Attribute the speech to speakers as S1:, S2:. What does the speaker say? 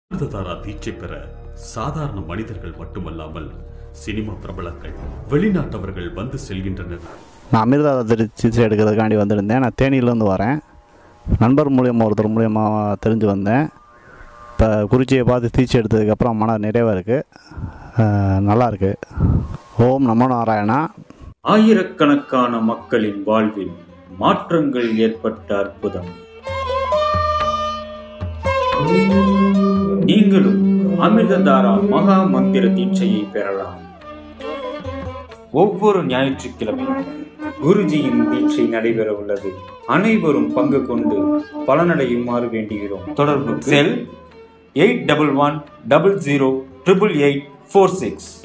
S1: அமிர்ததாரா தீட்சை பெற சாதாரண மனிதர்கள் மட்டுமல்லாமல் சினிமா பிரபலங்கள் வெளிநாட்டவர்கள் வந்து செல்கின்றனர்
S2: நான் அமிர்தாத சிகிச்சை எடுக்கிறதுக்காண்டி வந்திருந்தேன் நான் தேனியிலேருந்து வரேன் நண்பர் மூலியமாக ஒருத்தர் மூலியமாக தெரிஞ்சு வந்தேன் இப்போ குறிச்சியை பார்த்து தீட்சை எடுத்ததுக்கப்புறம் மன நிறைவாக இருக்குது நல்லா இருக்கு ஓம் நமோ நாராயணா
S3: ஆயிரக்கணக்கான மக்களின் வாழ்வில் மாற்றங்கள் ஏற்பட்ட அற்புதம் நீங்களும் அமிர்ததாரா மகா மந்திர தீட்சையை பெறலாம் ஒவ்வொரு ஞாயிற்றுக்கிழமையும் குருஜியின் தீட்சை நடைபெற உள்ளது அனைவரும் பங்கு கொண்டு பலனடையுமாறு வேண்டுகிறோம் தொடர்பு cell eight double one double zero triple eight four six